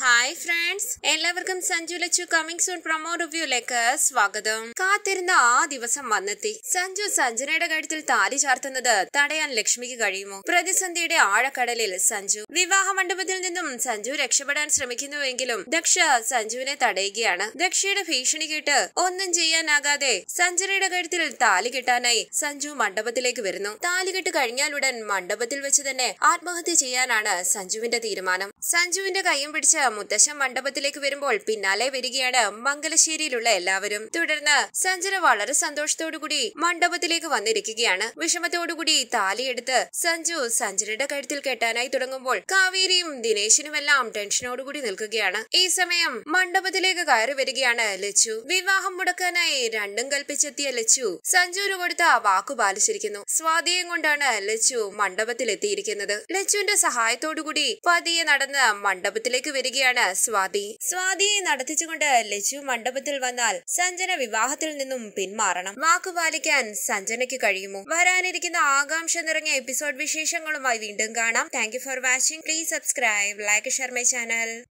hi friends എല്ലാവർക്കും Sanju Lachu coming soon promo റിവ്യൂലേക്ക് സ്വാഗതം കാത്തിരുന്ന ആ ദിവസം വന്നെത്തി സഞ്ജു സഞ്ജനയുടെ കഴുത്തിൽ താലി ചാർത്തുന്നത് തടയാൻ ലക്ഷ്മിക്ക് കഴിയുമോ പ്രതിസന്ധിയുടെ ആഴക്കടലിൽ സഞ്ജു വിവാഹ മണ്ഡപത്തിൽ നിന്നും സഞ്ജു രക്ഷപ്പെടാൻ ശ്രമിക്കുന്നുവെങ്കിലും ദക്ഷ സഞ്ജുവിനെ തടയുകയാണ് ദക്ഷയുടെ ഭീഷണി കേട്ട് ഒന്നും ചെയ്യാനാകാതെ സഞ്ജനയുടെ കഴുത്തിൽ താലി കെട്ടാനായി സഞ്ജു മണ്ഡപത്തിലേക്ക് വരുന്നു താലി കെട്ട് കഴിഞ്ഞാലുടൻ മണ്ഡപത്തിൽ വെച്ച് തന്നെ ആത്മഹത്യ ചെയ്യാനാണ് സഞ്ജുവിന്റെ തീരുമാനം സഞ്ജുവിന്റെ കൈയും പിടിച്ച് മുത്തശ്ശൻ മണ്ഡപത്തിലേക്ക് വരുമ്പോൾ പിന്നാലെ വരികയാണ് മംഗലശ്ശേരിയിലുള്ള എല്ലാവരും തുടർന്ന് സഞ്ജന വളരെ സന്തോഷത്തോടുകൂടി മണ്ഡപത്തിലേക്ക് വന്നിരിക്കുകയാണ് വിഷമത്തോടുകൂടി താലിയെടുത്ത് സഞ്ജു സഞ്ജനയുടെ കഴുത്തിൽ കെട്ടാനായി തുടങ്ങുമ്പോൾ കാവേരിയും ദിനേശിനുമെല്ലാം ടെൻഷനോടുകൂടി നിൽക്കുകയാണ് ഈ സമയം മണ്ഡപത്തിലേക്ക് കയറി വരികയാണ് ലച്ചു വിവാഹം മുടക്കാനായി രണ്ടും കൽപ്പിച്ചെത്തിയ ലച്ചു സഞ്ജുവിന് കൊടുത്ത വാക്കു പാലിച്ചിരിക്കുന്നു സ്വാതിയും കൊണ്ടാണ് ലച്ചു മണ്ഡപത്തിൽ എത്തിയിരിക്കുന്നത് ലച്ചുവിന്റെ സഹായത്തോടുകൂടി പതിയെ നടന്ന് മണ്ഡപത്തിലേക്ക് വരികയാണ് സ്വാതി സ്വാതിയെ നടത്തിച്ചുകൊണ്ട് ലച്ചു മണ്ഡപത്തിൽ വന്നാൽ സഞ്ജന വിവാഹത്തിൽ നിന്നും പിന്മാറണം വാക്കു പാലിക്കാൻ സഞ്ജനയ്ക്ക് കഴിയുമോ വരാനിരിക്കുന്ന ആകാംക്ഷ നിറഞ്ഞ എപ്പിസോഡ് വിശേഷങ്ങളുമായി വീണ്ടും കാണാം thank for watching please subscribe like share my channel